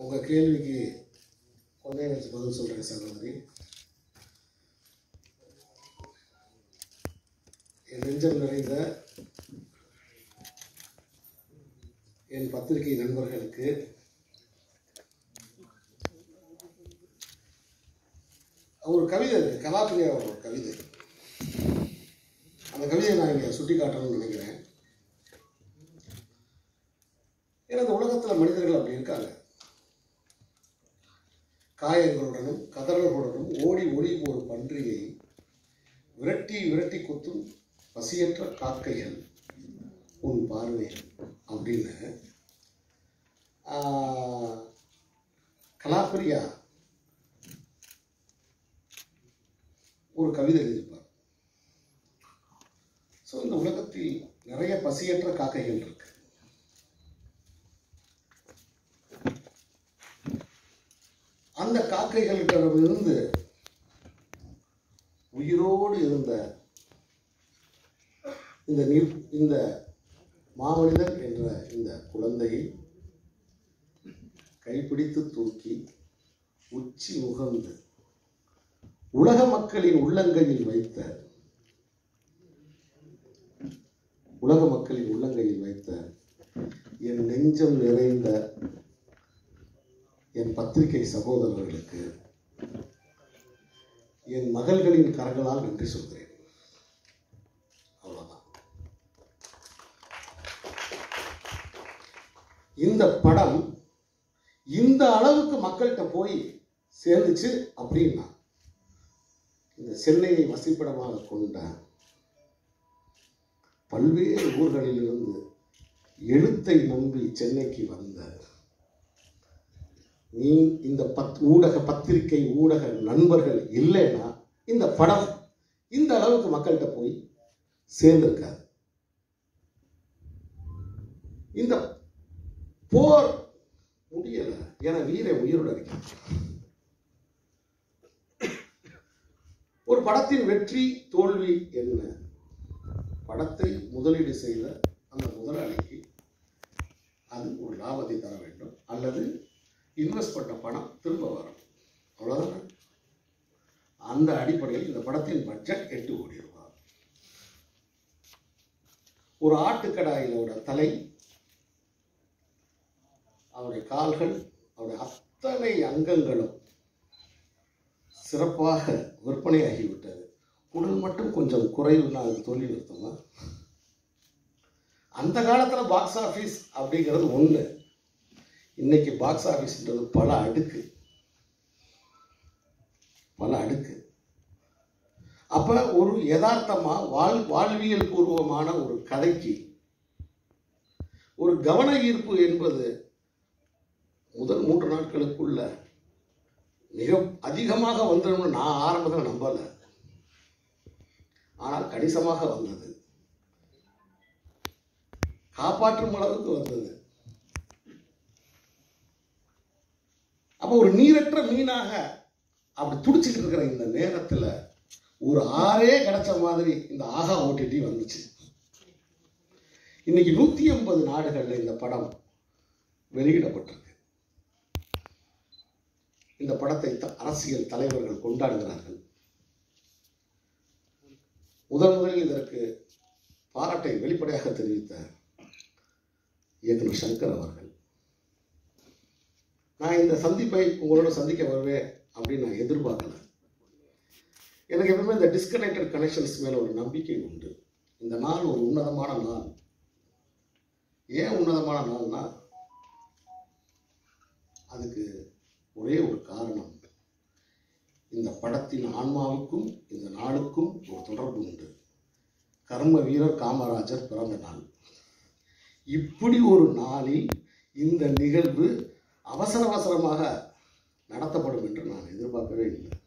உங்கள் கேள்விக்கு கொஞ்ச வச்சு பதில் சொல்கிறேன் சகோதரி என் நெஞ்சம் நிறைந்த என் பத்திரிகை நண்பர்களுக்கு ஒரு கவிதை இருக்கு கலாப்பிரியாவோட ஒரு கவிதை அந்த கவிதையை நான் இங்கே சுட்டி காட்டணும்னு நினைக்கிறேன் ஏன்னா இந்த உலகத்தில் மனிதர்கள் அப்படி இருக்காங்க காயங்களுடனும் கதறல்களுடனும் ஓடி ஒளி ஒரு பன்றியை விரட்டி விரட்டி குத்தும் பசியற்ற காக்கைகள் உன் பார்வை அப்படின்னு ஆஹ், கலாப்பிரியா ஒரு கவிதை எழுதியிருப்பார் ஸோ இந்த உலகத்தில் நிறைய பசியற்ற காக்கைகள் இருக்கு அந்த காக்கைகளிடமிருந்து உயிரோடு இருந்த இந்த நீர் இந்த மாமனிதன் என்ற இந்த குழந்தையை கைப்பிடித்து தூக்கி உச்சி முகந்து உலக மக்களின் உள்ளங்கையில் வைத்த உலக மக்களின் உள்ளங்கையில் வைத்த என் நெஞ்சம் நிறைந்த என் பத்திரிகை சகோதரர்களுக்கு என் மகள்களின் கரங்களால் நன்றி சொல்கிறேன் அவ்வளவுதான் இந்த படம் இந்த அளவுக்கு மக்கள்கிட்ட போய் சேர்ந்துச்சு அப்படின்னா இந்த சென்னையை வசிப்பிடமாக கொண்ட பல்வேறு ஊர்களிலிருந்து எழுத்தை நம்பி சென்னைக்கு வந்த நீ இந்த பத் ஊடக பத்திரிகை ஊடக நண்பர்கள் இல்லைன்னா இந்த படம் இந்த அளவுக்கு மக்கள்கிட்ட போய் சேர்ந்திருக்காது இந்த போர் முடியல என வீரை உயிரோட இருக்கான் ஒரு படத்தின் வெற்றி தோல்வி என்ன படத்தை முதலீடு செய்த அந்த முதலாளிக்கு அது ஒரு லாபத்தை தர வேண்டும் அல்லது இன்வெஸ்ட் பண்ண பணம் திரும்ப வரும் அவ்வளோதானே அந்த அடிப்படையில் இந்த படத்தின் பட்ஜெட் எட்டு கோடி ரூபாய் ஒரு ஆட்டுக்கடாயிலோட தலை அவருடைய கால்கள் அவருடைய அத்தனை அங்கங்களும் சிறப்பாக விற்பனையாகிவிட்டது குடல் மட்டும் கொஞ்சம் குறைவுன்னா அதுக்கு சொல்லி நிறுத்தமா அந்த காலத்தில் பாக்ஸ் ஆஃபீஸ் அப்படிங்கிறது ஒன்று இன்னைக்கு பாக்ஸ் ஆஃபீஸ்ன்றது பல அடுக்கு பல அடுக்கு அப்ப ஒரு யதார்த்தமா வாழ் வாழ்வியல் பூர்வமான ஒரு கதைக்கு ஒரு கவன ஈர்ப்பு என்பது முதல் மூன்று நாட்களுக்குள்ள மிக அதிகமாக வந்துடும் நான் ஆரம்பத்தில் நம்பல ஆனால் கணிசமாக வந்தது காப்பாற்றும் அளவுக்கு வந்தது அப்போ ஒரு நீரற்ற மீனாக அப்படி துடிச்சிட்டு இருக்கிற இந்த நேரத்தில் ஒரு ஆறே கிடைச்ச மாதிரி இந்த ஆகா ஓடிடி வந்துச்சு இன்னைக்கு நூத்தி எண்பது நாடுகள்ல இந்த படம் வெளியிடப்பட்டிருக்கு இந்த படத்தை த- அரசியல் தலைவர்கள் கொண்டாடுகிறார்கள் முதன் முதலில் இதற்கு பாராட்டை வெளிப்படையாக தெரிவித்த இயக்குனர் சங்கர் அவர்கள் நான் இந்த சந்திப்பை உங்களோட சந்திக்க வருவேன் அப்படின்னு நான் எதிர்பார்க்கல எனக்கு எப்பவுமே இந்த டிஸ்கனெக்டட் கனெக்ஷன்ஸ் மேல ஒரு நம்பிக்கை உண்டு இந்த நாள் ஒரு உன்னதமான நாள் ஏன் உன்னதமான நாள்னா அதுக்கு ஒரே ஒரு காரணம் இந்த படத்தின் ஆன்மாவுக்கும் இந்த நாளுக்கும் ஒரு தொடர்பு உண்டு கர்ம வீரர் காமராஜர் பிறந்த நாள் இப்படி ஒரு நாளில் இந்த நிகழ்வு அவசர அவசரமாக நடத்தப்படும் என்று நான் எதிர்பார்க்கவே இல்லை